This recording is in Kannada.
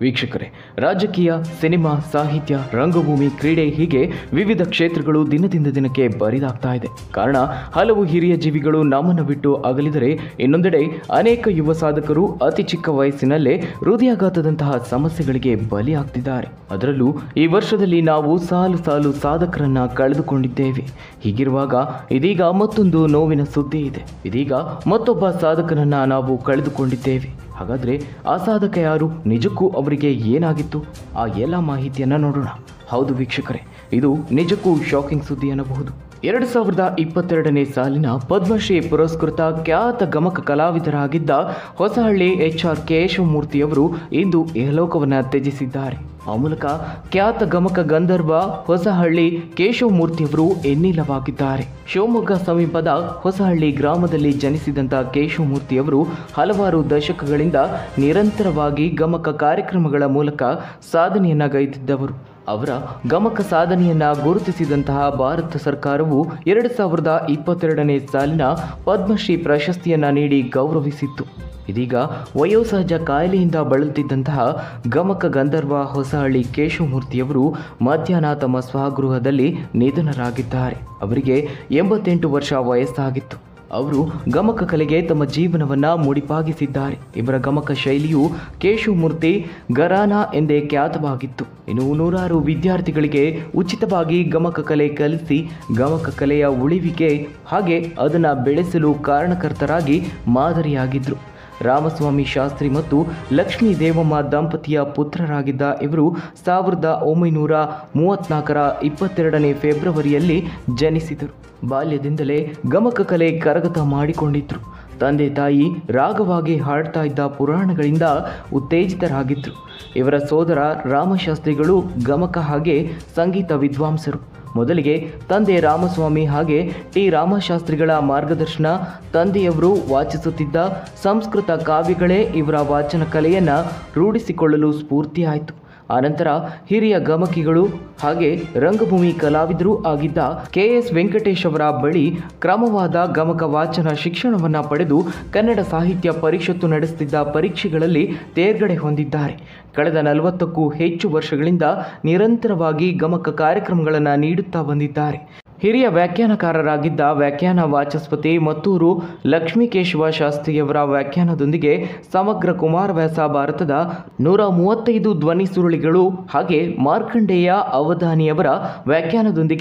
ವೀಕ್ಷಕರೇ ರಾಜಕೀಯ ಸಿನಿಮಾ ಸಾಹಿತ್ಯ ರಂಗಭೂಮಿ ಕ್ರೀಡೆ ಹೀಗೆ ವಿವಿಧ ಕ್ಷೇತ್ರಗಳು ದಿನದಿಂದ ದಿನಕ್ಕೆ ಬರಿದಾಗ್ತಾ ಇದೆ ಕಾರಣ ಹಲವು ಹಿರಿಯ ಜೀವಿಗಳು ನಮ್ಮನ್ನು ಬಿಟ್ಟು ಅಗಲಿದರೆ ಇನ್ನೊಂದೆಡೆ ಅನೇಕ ಯುವ ಸಾಧಕರು ಅತಿ ಚಿಕ್ಕ ವಯಸ್ಸಿನಲ್ಲೇ ಹೃದಯಾಘಾತದಂತಹ ಸಮಸ್ಯೆಗಳಿಗೆ ಬಲಿಯಾಗ್ತಿದ್ದಾರೆ ಅದರಲ್ಲೂ ಈ ವರ್ಷದಲ್ಲಿ ನಾವು ಸಾಲು ಸಾಲು ಸಾಧಕರನ್ನ ಕಳೆದುಕೊಂಡಿದ್ದೇವೆ ಹೀಗಿರುವಾಗ ಇದೀಗ ಮತ್ತೊಂದು ನೋವಿನ ಸುದ್ದಿ ಇದೆ ಇದೀಗ ಮತ್ತೊಬ್ಬ ಸಾಧಕನನ್ನ ನಾವು ಕಳೆದುಕೊಂಡಿದ್ದೇವೆ ಹಾಗಾದ್ರೆ ಆ ಸಾಧಕ ಯಾರು ನಿಜಕ್ಕೂ ಅವರಿಗೆ ಏನಾಗಿತ್ತು ಆ ಎಲ್ಲ ಮಾಹಿತಿಯನ್ನ ನೋಡೋಣ ಹೌದು ವೀಕ್ಷಕರೇ ಇದು ನಿಜಕ್ಕೂ ಶಾಕಿಂಗ್ ಸುದ್ದಿ ಅನ್ನಬಹುದು ಎರಡು ಸಾವಿರದ ಇಪ್ಪತ್ತೆರಡನೇ ಸಾಲಿನ ಪದ್ಮಶ್ರೀ ಪುರಸ್ಕೃತ ಖ್ಯಾತ ಗಮಕ ಕಲಾವಿದರಾಗಿದ್ದ ಹೊಸಹಳ್ಳಿ ಎಚ್ ಆರ್ ಕೇಶವಮೂರ್ತಿಯವರು ಇಂದು ಇಹಲೋಕವನ್ನ ತ್ಯಜಿಸಿದ್ದಾರೆ ಆ ಮೂಲಕ ಖ್ಯಾತ ಗಮಕ ಗಂಧರ್ವ ಹೊಸಹಳ್ಳಿ ಕೇಶವಮೂರ್ತಿಯವರು ಎನ್ನಿಲವಾಗಿದ್ದಾರೆ ಶಿವಮೊಗ್ಗ ಸಮೀಪದ ಹೊಸಹಳ್ಳಿ ಗ್ರಾಮದಲ್ಲಿ ಜನಿಸಿದಂಥ ಕೇಶವಮೂರ್ತಿಯವರು ಹಲವಾರು ದಶಕಗಳಿಂದ ನಿರಂತರವಾಗಿ ಗಮಕ ಕಾರ್ಯಕ್ರಮಗಳ ಮೂಲಕ ಸಾಧನೆಯನ್ನ ಗೈದಿದ್ದವರು ಅವರ ಗಮಕ ಸಾಧನೆಯನ್ನ ಗುರುತಿಸಿದಂತಹ ಭಾರತ ಸರ್ಕಾರವು ಎರಡು ಸಾವಿರದ ಇಪ್ಪತ್ತೆರಡನೇ ಸಾಲಿನ ಪದ್ಮಶ್ರೀ ಪ್ರಶಸ್ತಿಯನ್ನ ನೀಡಿ ಗೌರವಿಸಿತ್ತು ಇದೀಗ ವಯೋಸಹಜ ಕಾಯಿಲೆಯಿಂದ ಬಳಲುತ್ತಿದ್ದಂತಹ ಗಮಕ ಗಂಧರ್ವ ಹೊಸಹಳ್ಳಿ ಕೇಶವಮೂರ್ತಿಯವರು ಮಧ್ಯಾಹ್ನ ತಮ್ಮ ಸ್ವಗೃಹದಲ್ಲಿ ನಿಧನರಾಗಿದ್ದಾರೆ ಅವರಿಗೆ ಎಂಬತ್ತೆಂಟು ವರ್ಷ ವಯಸ್ಸಾಗಿತ್ತು ಅವರು ಗಮಕ ಕಲೆಗೆ ತಮ್ಮ ಜೀವನವನ್ನ ಮುಡಿಪಾಗಿಸಿದ್ದಾರೆ ಇವರ ಗಮಕ ಶೈಲಿಯು ಕೇಶವಮೂರ್ತಿ ಗರಾನ ಎಂದೇ ಖ್ಯಾತವಾಗಿತ್ತು ಇನ್ನು ನೂರಾರು ವಿದ್ಯಾರ್ಥಿಗಳಿಗೆ ಉಚಿತವಾಗಿ ಗಮಕ ಕಲೆ ಕಲಿಸಿ ಗಮಕ ಕಲೆಯ ಉಳಿವಿಗೆ ಹಾಗೆ ಅದನ್ನು ಬೆಳೆಸಲು ಕಾರಣಕರ್ತರಾಗಿ ಮಾದರಿಯಾಗಿದ್ದರು ರಾಮಸ್ವಾಮಿ ಶಾಸ್ತ್ರಿ ಮತ್ತು ಲಕ್ಷ್ಮೀ ದೇವಮ್ಮ ದಂಪತಿಯ ಪುತ್ರರಾಗಿದ್ದ ಇವರು ಸಾವಿರದ ಒಂಬೈನೂರ ಮೂವತ್ನಾಲ್ಕರ ಇಪ್ಪತ್ತೆರಡನೇ ಫೆಬ್ರವರಿಯಲ್ಲಿ ಜನಿಸಿದರು ಬಾಲ್ಯದಿಂದಲೇ ಗಮಕ ಕಲೆ ಕರಗತ ಮಾಡಿಕೊಂಡಿದ್ರು ತಂದೆ ತಾಯಿ ರಾಗವಾಗಿ ಹಾಡ್ತಾ ಇದ್ದ ಪುರಾಣಗಳಿಂದ ಉತ್ತೇಜಿತರಾಗಿದ್ದರು ಇವರ ಸೋದರ ರಾಮಶಾಸ್ತ್ರಿಗಳು ಗಮಕ ಹಾಗೆ ಸಂಗೀತ ವಿದ್ವಾಂಸರು ಮೊದಲಿಗೆ ತಂದೆ ರಾಮಸ್ವಾಮಿ ಹಾಗೆ ಟಿ ರಾಮಶಾಸ್ತ್ರಿಗಳ ಮಾರ್ಗದರ್ಶನ ತಂದೆಯವರು ವಾಚಿಸುತ್ತಿದ್ದ ಸಂಸ್ಕೃತ ಕಾವ್ಯಗಳೇ ಇವರ ವಾಚನ ಕಲೆಯನ್ನು ರೂಢಿಸಿಕೊಳ್ಳಲು ಸ್ಫೂರ್ತಿಯಾಯಿತು ಆನಂತರ ಹಿರಿಯ ಗಮಕಿಗಳು ಹಾಗೆ ರಂಗಭೂಮಿ ಕಲಾವಿದರೂ ಆಗಿದ್ದ ಕೆ ಎಸ್ ವೆಂಕಟೇಶ್ ಅವರ ಬಳಿ ಕ್ರಮವಾದ ಗಮಕ ವಾಚನ ಶಿಕ್ಷಣವನ್ನು ಪಡೆದು ಕನ್ನಡ ಸಾಹಿತ್ಯ ಪರಿಷತ್ತು ನಡೆಸುತ್ತಿದ್ದ ಪರೀಕ್ಷೆಗಳಲ್ಲಿ ತೇರ್ಗಡೆ ಹೊಂದಿದ್ದಾರೆ ಕಳೆದ ನಲವತ್ತಕ್ಕೂ ಹೆಚ್ಚು ವರ್ಷಗಳಿಂದ ನಿರಂತರವಾಗಿ ಗಮಕ ಕಾರ್ಯಕ್ರಮಗಳನ್ನು ನೀಡುತ್ತಾ ಬಂದಿದ್ದಾರೆ ಹಿರಿಯ ವ್ಯಾಖ್ಯಾನಕಾರರಾಗಿದ್ದ ವ್ಯಾಖ್ಯಾನ ವಾಚಸ್ಪತಿ ಮತ್ತೂರು ಲಕ್ಷ್ಮೀಕೇಶವ ಶಾಸ್ತ್ರಿಯವರ ವ್ಯಾಖ್ಯಾನದೊಂದಿಗೆ ಸಮಗ್ರ ಕುಮಾರವ್ಯಾಸ ಭಾರತದ ನೂರ ಮೂವತ್ತೈದು ಧ್ವನಿ ಸುರುಳಿಗಳು ಹಾಗೆ ಮಾರ್ಕಂಡೇಯ ಅವಧಾನಿಯವರ ವ್ಯಾಖ್ಯಾನದೊಂದಿಗೆ